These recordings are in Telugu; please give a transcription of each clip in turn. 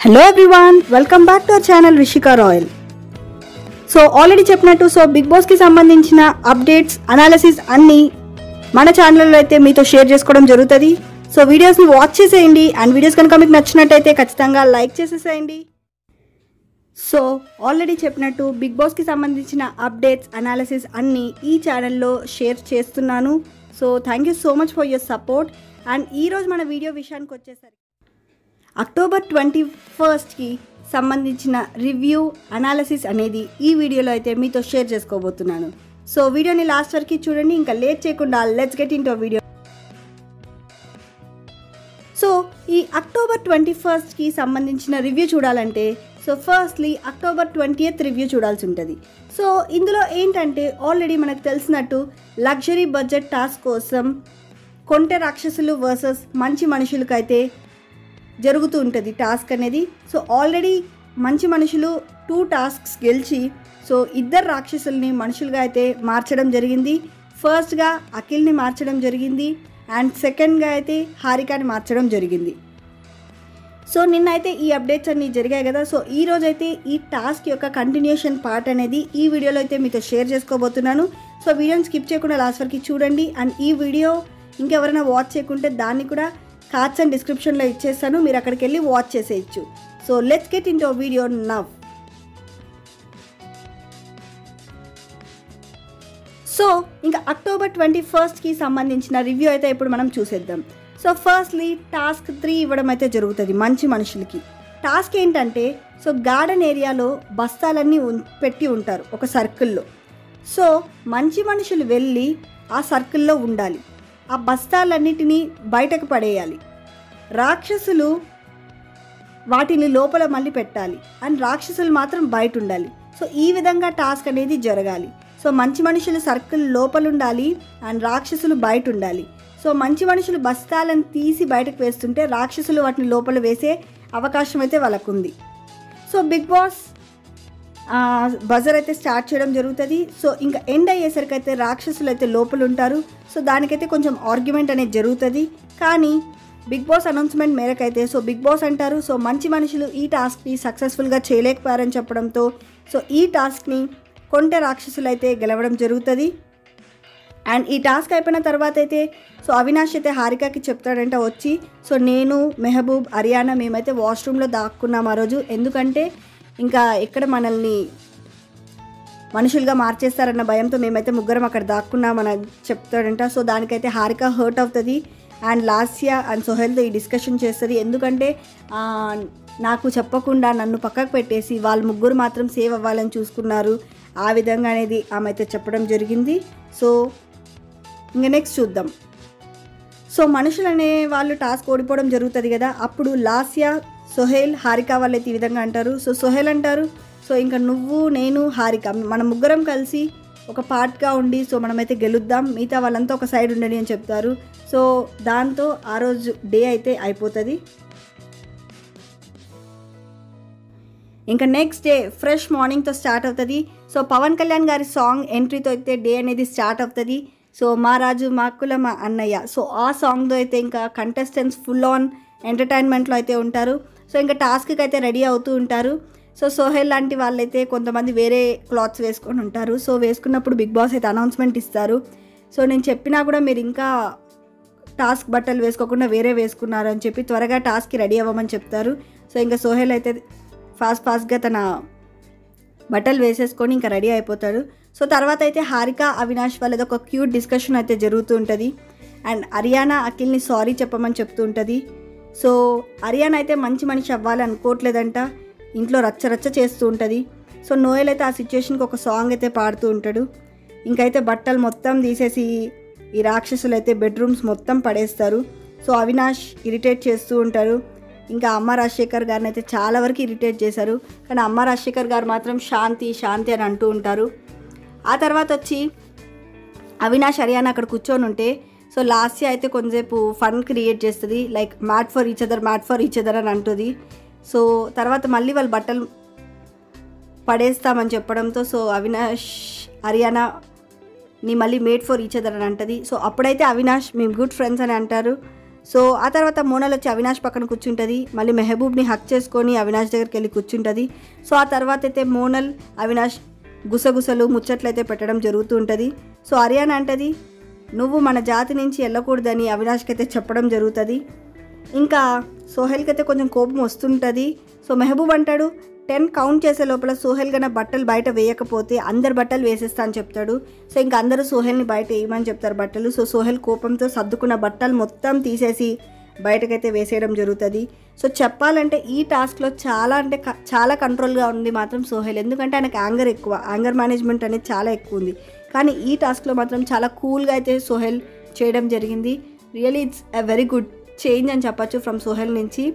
hello everyone welcome back to our channel Rishika Royal so already చెప్పినట్టు సో బిగ్ బాస్కి సంబంధించిన అప్డేట్స్ అనాలిసిస్ అన్నీ మన ఛానల్లో అయితే మీతో షేర్ చేసుకోవడం జరుగుతుంది సో వీడియోస్ని వాచ్ చేసేయండి అండ్ వీడియోస్ కనుక మీకు నచ్చినట్టయితే ఖచ్చితంగా లైక్ చేసేసేయండి సో ఆల్రెడీ చెప్పినట్టు బిగ్ బాస్కి సంబంధించిన అప్డేట్స్ అనాలిసిస్ అన్నీ ఈ ఛానల్లో షేర్ చేస్తున్నాను so thank you so much for your support and ఈరోజు మన వీడియో విషయానికి వచ్చేసరికి అక్టోబర్ ట్వంటీ ఫస్ట్కి సంబంధించిన రివ్యూ అనాలసిస్ అనేది ఈ వీడియోలో అయితే మీతో షేర్ చేసుకోబోతున్నాను సో వీడియోని లాస్ట్ వరకు చూడండి ఇంకా లేట్ చేయకుండా let's get in video so ఈ అక్టోబర్ ట్వంటీ ఫస్ట్కి సంబంధించిన రివ్యూ చూడాలంటే so firstly October twenty review చూడాల్సి ఉంటుంది సో ఇందులో ఏంటంటే ఆల్రెడీ మనకు తెలిసినట్టు లగ్జరీ బడ్జెట్ టాస్క్ కోసం కొంటె రాక్షసులు వర్సెస్ మంచి మనుషులకైతే జరుగుతూ ఉంటుంది టాస్క్ అనేది సో ఆల్రెడీ మంచి మనుషులు టూ టాస్క్స్ గెలిచి సో ఇద్దరు రాక్షసుల్ని మనుషులుగా అయితే మార్చడం జరిగింది ఫస్ట్గా అఖిల్ని మార్చడం జరిగింది అండ్ సెకండ్గా అయితే హారికాని మార్చడం జరిగింది సో నిన్నైతే ఈ అప్డేట్స్ అన్నీ జరిగాయి కదా సో ఈ రోజైతే ఈ టాస్క్ యొక్క కంటిన్యూషన్ పార్ట్ అనేది ఈ వీడియోలో అయితే మీతో షేర్ చేసుకోబోతున్నాను సో వీడియోని స్కిప్ చేయకుండా లాస్ట్ వరకు చూడండి అండ్ ఈ వీడియో ఇంకెవరైనా వాచ్ చేయకుంటే దాన్ని కూడా కార్డ్స్ అండ్ డిస్క్రిప్షన్లో ఇచ్చేస్తాను మీరు అక్కడికి వెళ్ళి వాచ్ చేసేయచ్చు so let's get into video now so ఇంకా అక్టోబర్ ట్వంటీ ఫస్ట్కి సంబంధించిన రివ్యూ అయితే ఇప్పుడు మనం చూసేద్దాం సో ఫస్ట్లీ టాస్క్ త్రీ ఇవ్వడం అయితే జరుగుతుంది మంచి మనుషులకి టాస్క్ ఏంటంటే సో గార్డెన్ ఏరియాలో బస్తాలన్నీ ఉన్ పెట్టి ఉంటారు ఒక సర్కిల్లో సో మంచి మనుషులు వెళ్ళి ఆ సర్కిల్లో ఉండాలి ఆ బస్తాలన్నిటినీ బయటకు పడేయాలి రాక్షసులు వాటిని లోపల మళ్ళీ పెట్టాలి అండ్ రాక్షసులు మాత్రం బయట ఉండాలి సో ఈ విధంగా టాస్క్ అనేది జరగాలి సో మంచి మనుషులు సర్కిల్ లోపల ఉండాలి అండ్ రాక్షసులు బయట ఉండాలి సో మంచి మనుషులు బస్తాలను తీసి బయటకు వేస్తుంటే రాక్షసులు వాటిని లోపల వేసే అవకాశం అయితే వాళ్ళకు ఉంది సో బిగ్ బాస్ బజర్ అయితే స్టార్ట్ చేయడం జరుగుతుంది సో ఇంకా ఎండ్ అయ్యేసరికి అయితే రాక్షసులు అయితే లోపల ఉంటారు సో దానికైతే కొంచెం ఆర్గ్యుమెంట్ అనేది జరుగుతుంది కానీ బిగ్ బాస్ అనౌన్స్మెంట్ మేరకైతే సో బిగ్ బాస్ అంటారు సో మంచి మనుషులు ఈ టాస్క్ని సక్సెస్ఫుల్గా చేయలేకపోయారని చెప్పడంతో సో ఈ టాస్క్ని కొంటె రాక్షసులు అయితే గెలవడం జరుగుతుంది అండ్ ఈ టాస్క్ అయిపోయిన తర్వాత అయితే సో అవినాష్ అయితే హారికకి చెప్తాడంట వచ్చి సో నేను మెహబూబ్ హరియానా మేమైతే వాష్రూమ్లో దాక్కున్నాం ఆ రోజు ఎందుకంటే ఇంకా ఎక్కడ మనల్ని మనుషులుగా మార్చేస్తారన్న భయంతో మేమైతే ముగ్గురం అక్కడ దాక్కున్నామని చెప్తాడంట సో దానికైతే హారిక హర్ట్ అవుతుంది అండ్ లాస్యా అండ్ సోహెల్తో ఈ డిస్కషన్ చేస్తుంది ఎందుకంటే ఆ, నాకు చెప్పకుండా నన్ను పక్కకు పెట్టేసి వాళ్ళు ముగ్గురు మాత్రం సేవ్ అవ్వాలని చూసుకున్నారు ఆ విధంగా అనేది ఆమె అయితే చెప్పడం జరిగింది సో ఇంకా నెక్స్ట్ చూద్దాం సో మనుషులు అనే వాళ్ళు టాస్క్ ఓడిపోవడం జరుగుతుంది కదా అప్పుడు లాస్యా సొహేల్ హారిక వాళ్ళైతే ఈ విధంగా అంటారు సో సొహేల్ అంటారు సో ఇంకా నువ్వు నేను హారిక మన ముగ్గురం కలిసి ఒక పార్ట్గా ఉండి సో మనమైతే గెలుద్దాం మిగతా వాళ్ళంతా ఒక సైడ్ ఉండండి అని చెప్తారు సో దాంతో ఆ రోజు డే అయితే అయిపోతుంది ఇంకా నెక్స్ట్ డే ఫ్రెష్ మార్నింగ్తో స్టార్ట్ అవుతుంది సో పవన్ కళ్యాణ్ గారి సాంగ్ ఎంట్రీతో అయితే డే అనేది స్టార్ట్ అవుతుంది సో మా రాజు మా కుల మా అన్నయ్య సో ఆ సాంగ్తో అయితే ఇంకా కంటెస్టెంట్స్ ఫుల్ ఆన్ ఎంటర్టైన్మెంట్లో అయితే ఉంటారు సో ఇంకా టాస్క్కి అయితే రెడీ అవుతూ ఉంటారు సో సోహెల్ లాంటి వాళ్ళైతే కొంతమంది వేరే క్లాత్స్ వేసుకొని ఉంటారు సో వేసుకున్నప్పుడు బిగ్ బాస్ అయితే అనౌన్స్మెంట్ ఇస్తారు సో నేను చెప్పినా కూడా మీరు ఇంకా టాస్క్ బట్టలు వేసుకోకుండా వేరే వేసుకున్నారు అని చెప్పి త్వరగా టాస్క్కి రెడీ అవ్వమని చెప్తారు సో ఇంకా సోహెల్ అయితే ఫాస్ట్ ఫాస్ట్గా తన బట్టలు వేసేసుకొని ఇంకా రెడీ అయిపోతాడు సో తర్వాత అయితే హారిక అవినాష్ వాళ్ళది ఒక క్యూట్ డిస్కషన్ అయితే జరుగుతూ ఉంటుంది అండ్ హరియానా అఖిల్ని సారీ చెప్పమని చెప్తూ ఉంటుంది సో హరియానా అయితే మంచి మనిషి అవ్వాలి అనుకోవట్లేదంట ఇంట్లో రచ్చ రచ్చ చేస్తూ ఉంటుంది సో నోయల్ అయితే ఆ సిచ్యుయేషన్కి ఒక సాంగ్ అయితే పాడుతూ ఉంటాడు ఇంకైతే బట్టలు మొత్తం తీసేసి ఈ రాక్షసులు అయితే బెడ్రూమ్స్ మొత్తం పడేస్తారు సో అవినాష్ ఇరిటేట్ చేస్తూ ఉంటారు ఇంకా అమ్మ రాజశేఖర్ గారిని అయితే చాలా వరకు ఇరిటేట్ చేశారు కానీ అమ్మ రాజశేఖర్ గారు మాత్రం శాంతి శాంతి అని అంటూ ఉంటారు ఆ తర్వాత వచ్చి అవినాష్ హరియానా అక్కడ కూర్చొని ఉంటే సో లాస్ట్ అయితే కొంతసేపు ఫన్ క్రియేట్ చేస్తుంది like made for each other made for each other అని అంటుంది సో తర్వాత మళ్ళీ వాళ్ళు బట్టలు పడేస్తామని చెప్పడంతో సో అవినాష్ హరియానా నీ మళ్ళీ మేడ్ ఫర్ ఈచ్ అదర్ అని అంటది సో అప్పుడైతే అవినాష్ మేము గుడ్ ఫ్రెండ్స్ అని అంటారు సో ఆ తర్వాత మోనల్ వచ్చి అవినాష్ పక్కన కూర్చుంటుంది మళ్ళీ మెహబూబ్ని హక్ చేసుకొని అవినాష్ దగ్గరికి వెళ్ళి కూర్చుంటుంది సో ఆ తర్వాత అయితే మోనల్ అవినాష్ గుసగుసలు ముచ్చట్లు అయితే పెట్టడం జరుగుతూ ఉంటుంది సో హర్యానా అంటది నువ్వు మన జాతి నుంచి వెళ్ళకూడదని అవినాష్కి అయితే చెప్పడం జరుగుతుంది ఇంకా సోహెల్కి అయితే కొంచెం కోపం వస్తుంటుంది సో మెహబూబ్ అంటాడు టెన్ కౌంట్ చేసే లోపల సోహెల్ కన్నా బట్టలు బయట వేయకపోతే అందరు బట్టలు వేసేస్తా అని చెప్తాడు సో ఇంకా అందరూ సోహెల్ని బయట వేయమని చెప్తారు బట్టలు సో సోహెల్ కోపంతో సర్దుకున్న బట్టలు మొత్తం తీసేసి బయటకైతే వేసేయడం జరుగుతుంది సో చెప్పాలంటే ఈ టాస్క్లో చాలా అంటే క- చాలా కంట్రోల్గా ఉంది మాత్రం సోహెల్ ఎందుకంటే ఆయనకు యాంగర్ ఎక్కువ యాంగర్ మేనేజ్మెంట్ అనేది చాలా ఎక్కువ ఉంది కానీ ఈ టాస్క్లో మాత్రం చాలా కూల్గా అయితే సోహెల్ చేయడం జరిగింది really it's a very good change అని చెప్పచ్చు ఫ్రమ్ సోహెల్ నుంచి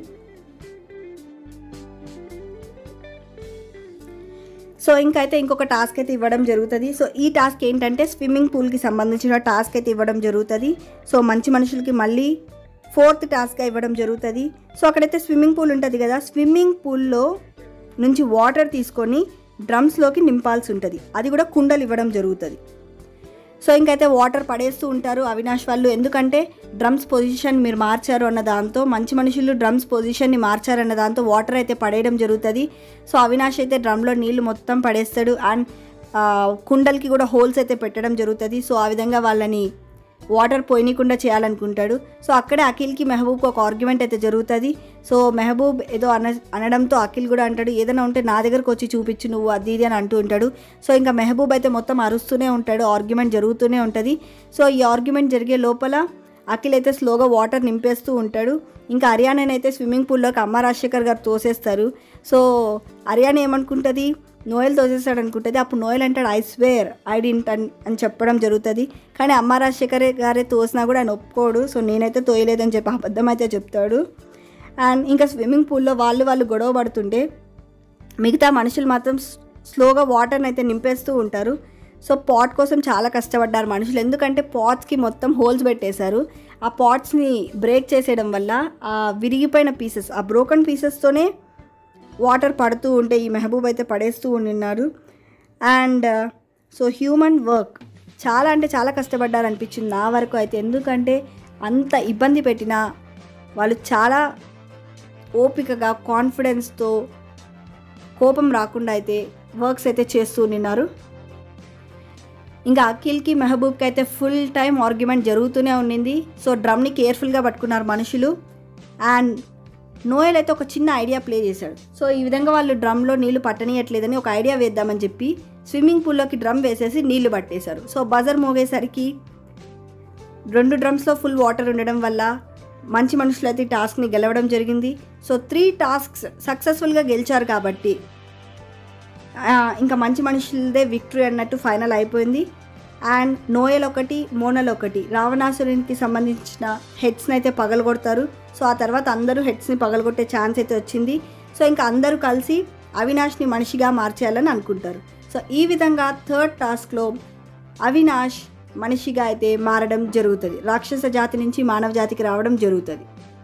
సో ఇంకైతే ఇంకొక టాస్క్ అయితే ఇవ్వడం జరుగుతుంది సో ఈ టాస్క్ ఏంటంటే స్విమ్మింగ్ పూల్కి సంబంధించిన టాస్క్ అయితే ఇవ్వడం జరుగుతుంది సో మంచి మనుషులకి మళ్ళీ ఫోర్త్ టాస్క్గా ఇవ్వడం జరుగుతుంది సో అక్కడైతే స్విమ్మింగ్ పూల్ ఉంటుంది కదా స్విమ్మింగ్ పూల్లో నుంచి వాటర్ తీసుకొని డ్రమ్స్లోకి నింపాల్సి ఉంటుంది అది కూడా కుండలు ఇవ్వడం జరుగుతుంది సో ఇంకైతే వాటర్ పడేస్తూ ఉంటారు అవినాష్ వాళ్ళు ఎందుకంటే డ్రమ్స్ పొజిషన్ మీరు మార్చారు అన్న దాంతో మంచి మనుషులు డ్రమ్స్ పొజిషన్ని మార్చారన్న దాంతో వాటర్ అయితే పడేయడం జరుగుతుంది సో అవినాష్ అయితే డ్రమ్లో నీళ్లు మొత్తం పడేస్తాడు అండ్ ఆ, కుండలకి కూడా హోల్స్ అయితే పెట్టడం జరుగుతుంది సో ఆ విధంగా వాళ్ళని వాటర్ పోయనీయకుండా చేయాలనుకుంటాడు సో అక్కడే అఖిల్కి మెహబూబ్కి ఒక ఆర్గ్యుమెంట్ అయితే జరుగుతుంది సో మెహబూబ్ ఏదో అన అనడంతో అఖిల్ కూడా అంటాడు ఏదైనా ఉంటే నా దగ్గరకు వచ్చి చూపించు నువ్వు అది ఇది అని అంటూ ఉంటాడు సో ఇంకా మెహబూబ్ అయితే మొత్తం అరుస్తూనే ఉంటాడు ఆర్గ్యుమెంట్ జరుగుతూనే ఉంటుంది సో ఈ ఆర్గ్యుమెంట్ జరిగే లోపల అఖిల్ అయితే స్లోగా వాటర్ నింపేస్తూ ఉంటాడు ఇంకా హర్యానాని అయితే స్విమ్మింగ్ పూల్లోకి అమ్మ రాజశేఖర్ గారు తోసేస్తారు సో హర్యానా ఏమనుకుంటుంది నోయల్ తోసేస్తాడు అనుకుంటుంది అప్పుడు నోయల్ అంటాడు ఐ స్వేర్ ఐ డింట్ అని అని చెప్పడం జరుగుతుంది కానీ అమ్మ రాజశేఖర్ గారే తోసినా కూడా ఆయన ఒప్పుకోడు సో నేనైతే తోయలేదని చెప్పి అబద్ధం అయితే చెప్తాడు అండ్ ఇంకా స్విమ్మింగ్ పూల్లో వాళ్ళు వాళ్ళు గొడవ పడుతుంటే మిగతా మనుషులు మాత్రం స్- స్లోగా వాటర్ని అయితే నింపేస్తూ ఉంటారు సో పాట్ కోసం చాలా కష్టపడ్డారు మనుషులు ఎందుకంటే పాట్స్కి మొత్తం హోల్స్ పెట్టేశారు ఆ పాట్స్ని బ్రేక్ చేసేయడం వల్ల ఆ విరిగిపోయిన పీసెస్ ఆ బ్రోకన్ పీసెస్తోనే వాటర్ పడుతూ ఉంటే ఈ మెహబూబ్ అయితే పడేస్తూ ఉండిన్నారు అండ్ సో హ్యూమన్ వర్క్ చాలా అంటే చాలా కష్టపడ్డారు అనిపించింది నా వరకు అయితే ఎందుకంటే అంత ఇబ్బంది పెట్టినా వాళ్ళు చాలా ఓపికగా కాన్ఫిడెన్స్తో కోపం రాకుండా అయితే వర్క్స్ అయితే చేస్తూ ఉన్నారు ఇంకా అఖిల్కి మెహబూబ్కి అయితే ఫుల్ టైం ఆర్గ్యుమెంట్ జరుగుతూనే ఉండింది సో డ్రమ్ని కేర్ఫుల్గా పట్టుకున్నారు మనుషులు అండ్ నోయల్ అయితే ఒక చిన్న ఐడియా ప్లే చేశాడు సో ఈ విధంగా వాళ్ళు డ్రమ్లో నీళ్లు పట్టనీయట్లేదని ఒక ఐడియా వేద్దామని చెప్పి స్విమ్మింగ్ పూల్లోకి డ్రమ్ వేసేసి నీళ్లు పట్టేశారు సో బజర్ మోగేసరికి రెండు డ్రమ్స్లో ఫుల్ వాటర్ ఉండడం వల్ల మంచి మనుషులు అయితే ఈ టాస్క్ని గెలవడం జరిగింది సో త్రీ టాస్క్స్ సక్సెస్ఫుల్గా గెలిచారు కాబట్టి ఆ, ఇంకా మంచి మనుషులదే విక్టరీ అన్నట్టు ఫైనల్ అయిపోయింది అండ్ నోయల్ ఒకటి మోనల్ ఒకటి రావణాసురునికి సంబంధించిన హెడ్స్ని అయితే పగలగొడతారు సో ఆ తర్వాత అందరూ హెడ్స్ని పగలగొట్టే ఛాన్స్ అయితే వచ్చింది సో ఇంకా అందరూ కలిసి అవినాష్ని మనిషిగా మార్చేయాలని అనుకుంటారు సో ఈ విధంగా థర్డ్ టాస్క్లో అవినాష్ మనిషిగా అయితే మారడం జరుగుతుంది రాక్షస జాతి నుంచి మానవ జాతికి రావడం జరుగుతుంది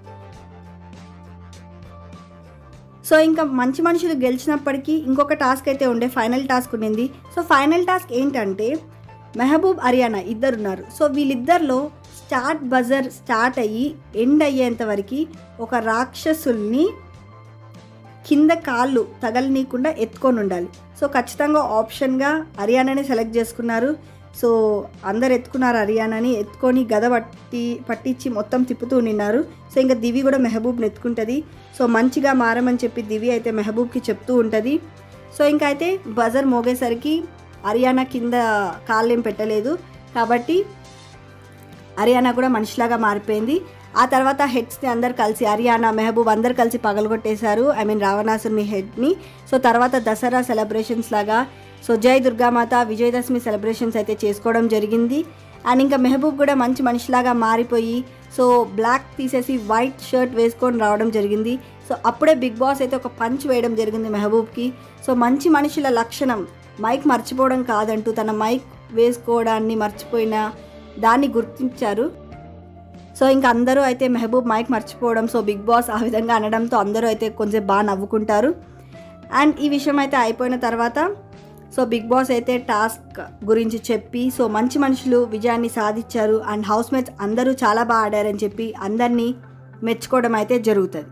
సో ఇంకా మంచి మనుషులు గెలిచినప్పటికీ ఇంకొక టాస్క్ అయితే ఉండే ఫైనల్ టాస్క్ ఉండింది సో ఫైనల్ టాస్క్ ఏంటంటే మెహబూబ్ హర్యానా ఇద్దరు ఉన్నారు సో వీళ్ళిద్దరిలో స్టార్ట్ బజర్ స్టార్ట్ అయ్యి ఎండ్ అయ్యేంత వరకు ఒక రాక్షసుల్ని కింద కాళ్ళు తగలనీయకుండా ఎత్తుకొని ఉండాలి సో ఖచ్చితంగా ఆప్షన్గా హర్యానాని సెలెక్ట్ చేసుకున్నారు సో అందరు ఎత్తుకున్నారు హర్యానాని ఎత్తుకొని గద పట్టి పట్టించి మొత్తం తిప్పుతూ నిన్నారు సో ఇంకా దివి కూడా మెహబూబ్ని ఎత్తుకుంటుంది సో మంచిగా మారమని చెప్పి దివి అయితే మెహబూబ్కి చెప్తూ ఉంటుంది సో ఇంకా అయితే బజర్ మోగేసరికి హర్యానా కింద కాళ్ళేం పెట్టలేదు కాబట్టి హర్యానా కూడా మనిషిలాగా మారిపోయింది ఆ తర్వాత హెడ్స్ని అందరు కలిసి హర్యానా మెహబూబ్ అందరు కలిసి పగలగొట్టేశారు ఐ మీన్ రావణాసుని హెడ్ని సో తర్వాత దసరా సెలబ్రేషన్స్ లాగా సో జై దుర్గామాత విజయదశమి సెలబ్రేషన్స్ అయితే చేసుకోవడం జరిగింది అండ్ ఇంకా మెహబూబ్ కూడా మంచి మనిషిలాగా మారిపోయి సో బ్లాక్ తీసేసి వైట్ షర్ట్ వేసుకొని రావడం జరిగింది సో అప్పుడే బిగ్ బాస్ అయితే ఒక పంచ్ వేయడం జరిగింది మెహబూబ్కి సో మంచి మనుషుల లక్షణం మైక్ మర్చిపోవడం కాదంటూ తన మైక్ వేసుకోవడాన్ని మర్చిపోయిన దాన్ని గుర్తించారు సో ఇంకా అందరూ అయితే మెహబూబ్ మైక్ మర్చిపోవడం సో బిగ్ బాస్ ఆ విధంగా అనడంతో అందరూ అయితే కొంచెం బాగా నవ్వుకుంటారు అండ్ ఈ విషయం అయితే అయిపోయిన తర్వాత సో బిగ్ బాస్ అయితే టాస్క్ గురించి చెప్పి సో మంచి మనుషులు విజయాన్ని సాధించారు అండ్ హౌస్ మేట్స్ అందరూ చాలా బాగా ఆడారని చెప్పి అందరినీ మెచ్చుకోవడం అయితే జరుగుతుంది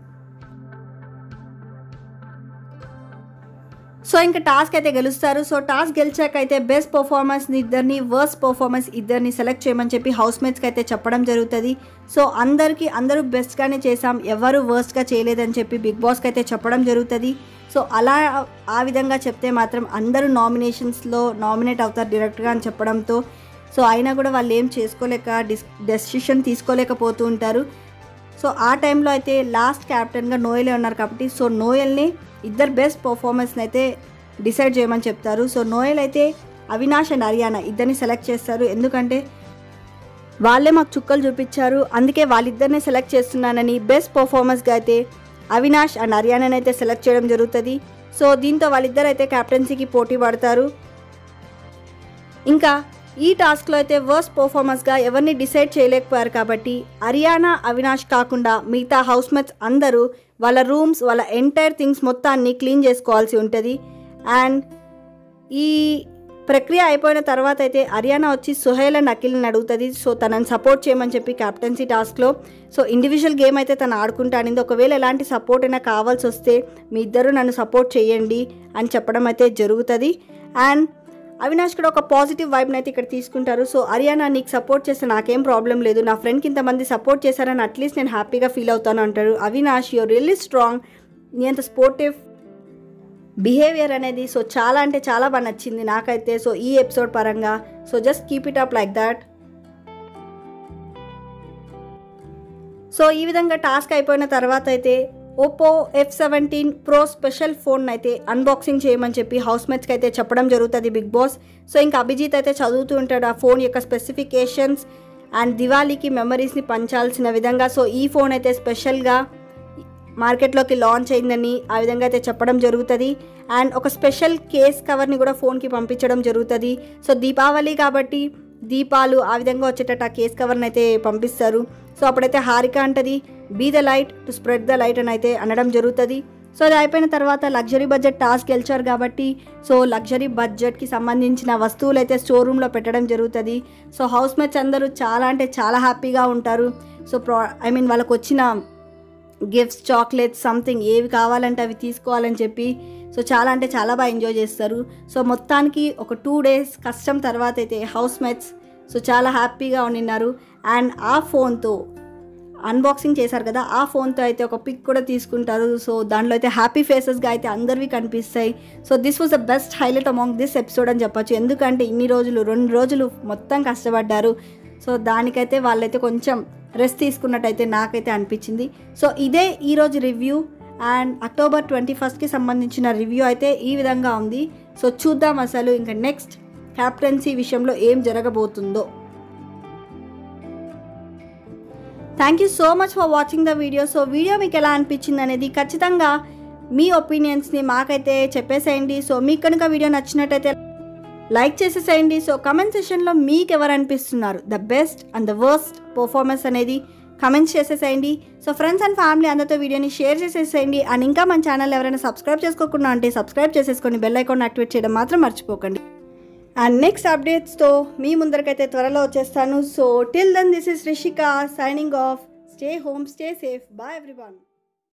సో ఇంకా టాస్క్ అయితే గెలుస్తారు సో టాస్క్ గెలిచాక అయితే బెస్ట్ పర్ఫార్మెన్స్ ఇద్దరిని వర్స్ట్ పర్ఫార్మెన్స్ ఇద్దరిని సెలెక్ట్ చేయమని చెప్పి హౌస్ మేట్స్కి అయితే చెప్పడం జరుగుతుంది సో అందరికీ అందరూ బెస్ట్గానే చేసాం ఎవరు వర్స్ట్గా చేయలేదని చెప్పి బిగ్ బాస్కి అయితే చెప్పడం జరుగుతుంది సో అలా ఆ విధంగా చెప్తే మాత్రం అందరూ నామినేషన్స్లో నామినేట్ అవుతారు డైరెక్ట్గా అని చెప్పడంతో సో అయినా కూడా వాళ్ళు ఏం చేసుకోలేక డిస్ డెసిషన్ తీసుకోలేకపోతూ ఉంటారు సో ఆ టైంలో అయితే లాస్ట్ క్యాప్టెన్గా నోయలే ఉన్నారు కాబట్టి సో నోయల్ని ఇద్దరు బెస్ట్ పర్ఫార్మెన్స్ని అయితే డిసైడ్ చేయమని చెప్తారు సో నోయల్ అయితే అవినాష్ అండ్ హర్యానా ఇద్దరిని సెలెక్ట్ చేస్తారు ఎందుకంటే వాళ్ళే మాకు చుక్కలు చూపించారు అందుకే వాళ్ళిద్దరిని సెలెక్ట్ చేస్తున్నానని బెస్ట్ పర్ఫార్మెన్స్గా అయితే అవినాష్ అండ్ హర్యానాని అయితే సెలెక్ట్ చేయడం జరుగుతుంది సో దీంతో వాళ్ళిద్దరు అయితే కెప్టెన్సీకి పోటీ పడతారు ఇంకా ఈ టాస్క్లో అయితే వర్స్ట్ పర్ఫార్మెన్స్గా ఎవరిని డిసైడ్ చేయలేకపోయారు కాబట్టి హర్యానా అవినాష్ కాకుండా మిగతా హౌస్ మేట్స్ అందరూ వాళ్ళ రూమ్స్ వాళ్ళ ఎంటైర్ థింగ్స్ మొత్తాన్ని క్లీన్ చేసుకోవాల్సి ఉంటుంది అండ్ ఈ ప్రక్రియ అయిపోయిన తర్వాత అయితే హర్యానా వచ్చి సుహైల్ అండ్ అఖిల్ని అడుగుతుంది సో తనని సపోర్ట్ చేయమని చెప్పి క్యాప్టెన్సీ టాస్క్లో సో ఇండివిజువల్ గేమ్ అయితే తను ఆడుకుంటానింది ఒకవేళ ఎలాంటి సపోర్ట్ అయినా కావాల్సి వస్తే మీ ఇద్దరు నన్ను సపోర్ట్ చేయండి అని చెప్పడం అయితే జరుగుతుంది అండ్ అవినాష్ కూడా ఒక పాజిటివ్ వైబ్ని అయితే ఇక్కడ తీసుకుంటారు సో హర్యానా నీకు సపోర్ట్ చేస్తే నాకేం ప్రాబ్లం లేదు నా ఫ్రెండ్కి ఇంతమంది సపోర్ట్ చేశారని అట్లీస్ట్ నేను హ్యాపీగా ఫీల్ అవుతాను అంటారు అవినాష్ యూర్ రియల్లీ స్ట్రాంగ్ నీ అంత స్పోర్టివ్ బిహేవియర్ అనేది సో చాలా అంటే చాలా బాగా నచ్చింది నాకైతే సో ఈ ఎపిసోడ్ పరంగా so just keep it up like that so ఈ విధంగా టాస్క్ అయిపోయిన తర్వాత అయితే Oppo F seventeen pro special phone అయితే అన్బాక్సింగ్ చేయమని చెప్పి హౌస్ మేట్స్కి అయితే చెప్పడం జరుగుతుంది బిగ్ బాస్ సో ఇంకా అభిజిత్ అయితే చదువుతూ ఉంటాడు ఆ ఫోన్ యొక్క స్పెసిఫికేషన్స్ అండ్ దివాళీకి మెమరీస్ని పంచాల్సిన విధంగా సో ఈ ఫోన్ అయితే స్పెషల్గా మార్కెట్లోకి లాంచ్ అయిందని ఆ విధంగా అయితే చెప్పడం జరుగుతుంది అండ్ ఒక స్పెషల్ కేస్ కవర్ని కూడా ఫోన్కి పంపించడం జరుగుతుంది సో దీపావళి కాబట్టి దీపాలు ఆ విధంగా వచ్చేటట్టు ఆ కేస్ కవర్ని అయితే పంపిస్తారు సో అప్పుడైతే హారిక అంటది be the light to spread the light అని అయితే అనడం జరుగుతుంది సో అది అయిపోయిన తర్వాత లగ్జరీ బడ్జెట్ టాస్క్ గెలిచారు కాబట్టి సో లగ్జరీ బడ్జెట్కి సంబంధించిన వస్తువులు అయితే స్టోర్ రూమ్లో పెట్టడం జరుగుతుంది సో హౌస్ మేట్స్ అందరూ చాలా అంటే చాలా హ్యాపీగా ఉంటారు సో ప్రా ఐ మీన్ వాళ్ళకి వచ్చిన గిఫ్ట్స్ చాక్లెట్స్ సంథింగ్ ఏవి కావాలంటే అవి తీసుకోవాలని చెప్పి సో చాలా అంటే చాలా బాగా ఎంజాయ్ చేస్తారు సో మొత్తానికి ఒక టూ డేస్ కష్టం తర్వాత అయితే హౌస్ మేట్స్ సో చాలా హ్యాపీగా ఉండినారు అండ్ ఆ ఫోన్తో అన్బాక్సింగ్ చేశారు కదా ఆ ఫోన్తో అయితే ఒక పిక్ కూడా తీసుకుంటారు సో దాంట్లో అయితే హ్యాపీ ఫేసెస్గా అయితే అందరివి కనిపిస్తాయి so this was the best highlight among this episode అని చెప్పొచ్చు ఎందుకంటే ఇన్ని రోజులు రెండు రోజులు మొత్తం కష్టపడ్డారు సో దానికైతే వాళ్ళైతే కొంచెం రెస్ట్ తీసుకున్నట్టయితే నాకైతే అనిపించింది సో ఇదే ఈరోజు రివ్యూ అండ్ అక్టోబర్ ట్వంటీ ఫస్ట్కి సంబంధించిన రివ్యూ అయితే ఈ విధంగా ఉంది సో చూద్దాం అసలు ఇంకా నెక్స్ట్ క్యాప్టెన్సీ విషయంలో ఏం జరగబోతుందో thank you so much for watching the video so video మీకు ఎలా అనిపించింది అనేది ఖచ్చితంగా మీ ఒపీనియన్స్ని మాకైతే చెప్పేసేయండి సో మీకు కనుక వీడియో నచ్చినట్టయితే లైక్ చేసేసేయండి సో కమెంట్ సెషన్లో మీకు ఎవరు అనిపిస్తున్నారు the best and the worst performance అనేది కమెంట్స్ చేసేసేయండి సో ఫ్రెండ్స్ అండ్ ఫ్యామిలీ అందరితో వీడియోని షేర్ చేసేసేయండి అండ్ ఇంకా మన ఛానల్ ఎవరైనా సబ్స్క్రైబ్ చేసుకోకుండా అంటే సబ్స్క్రైబ్ చేసేసుకొని బెల్ ఐకాన్ యాక్టివేట్ చేయడం మాత్రం మర్చిపోకండి అండ్ నెక్స్ట్ అప్డేట్స్తో మీ ముందరకైతే త్వరలో వచ్చేస్తాను so till then this is Rishika signing off stay home stay safe bye everyone